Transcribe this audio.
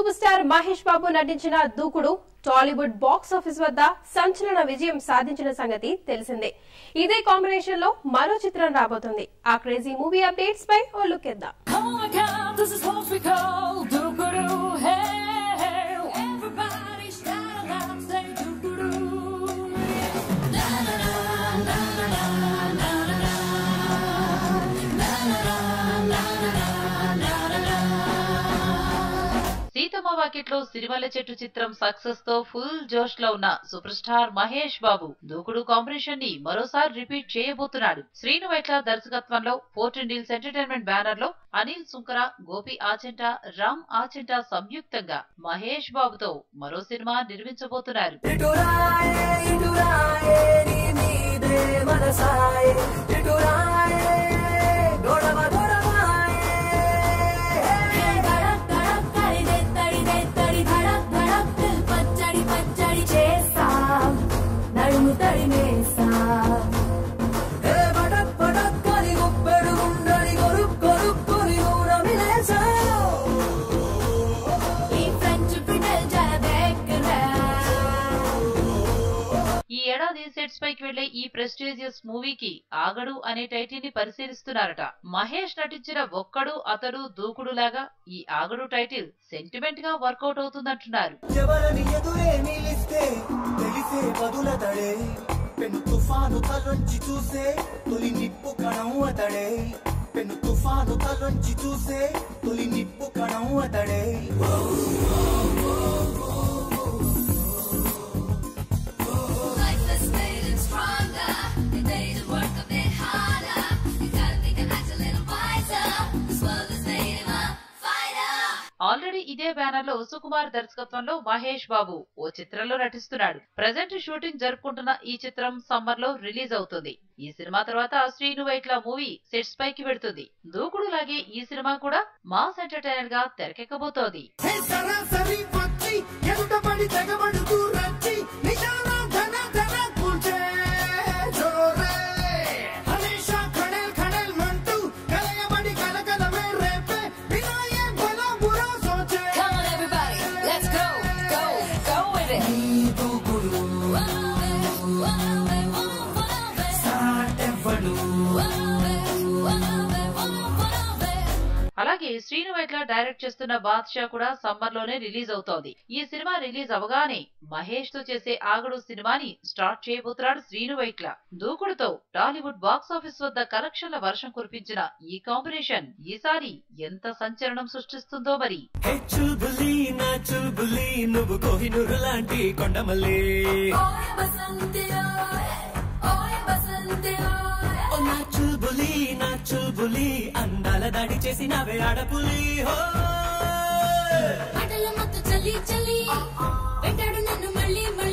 Super star Mahesh బాబు నటించిన దూకుడు Tollywood box office వద్ద సంచలన విజయం సాధించిన సంగతి తెలిసిందే ఇదే కాంబినేషన్ లో మరో చిత్రం రాబోతుంది ఆ క్రేజీ మూవీ అప్డేట్స్ పై ఓ లుక్ ఇద్దాం Come on, come, this is what we call doo-doo, hey, hey. Everybody shout aloud, say doo-doo. Na na na, na na na, na na na. Na na na, na na na, na na na. Seethamma Vakitlo Sirimalle చెట్టు చిత్రం success తో full జోష్ లో ఉన్న super star Mahesh బాబు దూకుడు combination ని మరోసారి repeat చేయబోతున్నాడు శ్రీను వైట్ల దర్శకత్వంలో ఫోర్టీన్ డీల్స్ ఎంటర్టైన్మెంట్ బ్యానర్ లో అనిల్ సుంకర గోపి ఆచెంట రామ్ ఆచెంట సంయుక్తంగా మహేష్ బాబుతో మరో సినిమా నిర్మించబోతున్నారు ఇటురాయే ఇటురాయే నీ మీదే మనసాయే ఇటురాయే గొడవ గొడవాయే धड़क धड़क तड़िदे तड़िदे तड़ी धड़क धड़क दिल पచ్చడి పచ్చడి చేస్తా నడుము తడిమేస్తా ఏ పడక్ పడక్ కని గుప్పెడు గుండని కొరుక్ కొరుక్ కొని ఊరమిలేశాను ఈ ఫ్రెంచ్ బిడ్డలు జర దగ్గర ఈ ఏడాది సెట్స్ పైకి వెళ్లే ఈ ప్రెస్టీజియస్ మూవీకి ఆగడు అనే టైటిల్ ని పరిశీలిస్తున్నారట మహేష్ నటించిన ఒక్కడు అతడు దూకుడు లాగా ఈ ఆగడు టైటిల్ సెంటిమెంట్ గా వర్కౌట్ అవుతుందంటున్నారు ఎవరని ఎదురే నిలిస్తే తెలిసే బదులతడే పెను తుఫాను తలొంచి చూసే తొలి నిప్పు కణం అతడే పెను తుఫాను తలొంచి చూసే తొలి నిప్పు కణం అతడే Life has made him stronger. It made him work a bit harder. You gotta think and act a little wiser. This world has made him a fighter. Already ఇదే బ్యానర్ లో సుకుమార్ దర్శకత్వంలో మహేష్ బాబు ఓ చిత్రంలో నటిస్తున్నాడు ప్రజెంట్ షూటింగ్ జరుపుకుంటున్న ఈ చిత్రం summer లో release అవుతుంది ఈ సినిమా తర్వాత శ్రీను వైట్ల మూవీ సెట్స్ పైకి వెడుతుంది దూకుడు లాగే ఈ సినిమా కూడా మాస్ ఎంటర్టైనర్ గా తెరకెక్కబోతోంది హే సరాసరి వచ్చి ఎదుటపడి తెగబడుతూ రచ్చి నిశాన ధన ధన కూల్చే జోరే హమేషా ఖడల్ ఖడల్ మంటూ కలయబడి కలకలమే రేపే వినాయే భలా బురా సోచే Come on, everybody, let's go, go, go with it. సాటెవ్వడు అలాగే శ్రీను వైట్ల డైరెక్ట్ చేస్తున్న బాద్షా కూడా సమ్మర్ లోనే రిలీజ్ అవుతోంది ఈ సినిమా రిలీజ్ అవగానే మహేష్ తో చేసే ఆగడు సినిమాని స్టార్ట్ చేయబోతున్నాడు శ్రీను వైట్ల దూకుడుతో టాలీవుడ్ బాక్స్ ఆఫీస్ వద్ద కలెక్షన్ల వర్షం కురిపించిన ఈ కాంబినేషన్ ఈసారి ఎంత సంచలనం సృష్టిస్తుందో మరి హే చుల్బులి నా చుల్బులి నువ్వు కోహినూరు లాంటి కొండమల్లి ఓ నా చుల్బులి నా చుల్బులి అందాల దాడి చేసి నావే ఆడపులి హో చలి చలి వెంటాడు నన్ను మళ్ళీ మళ్ళీ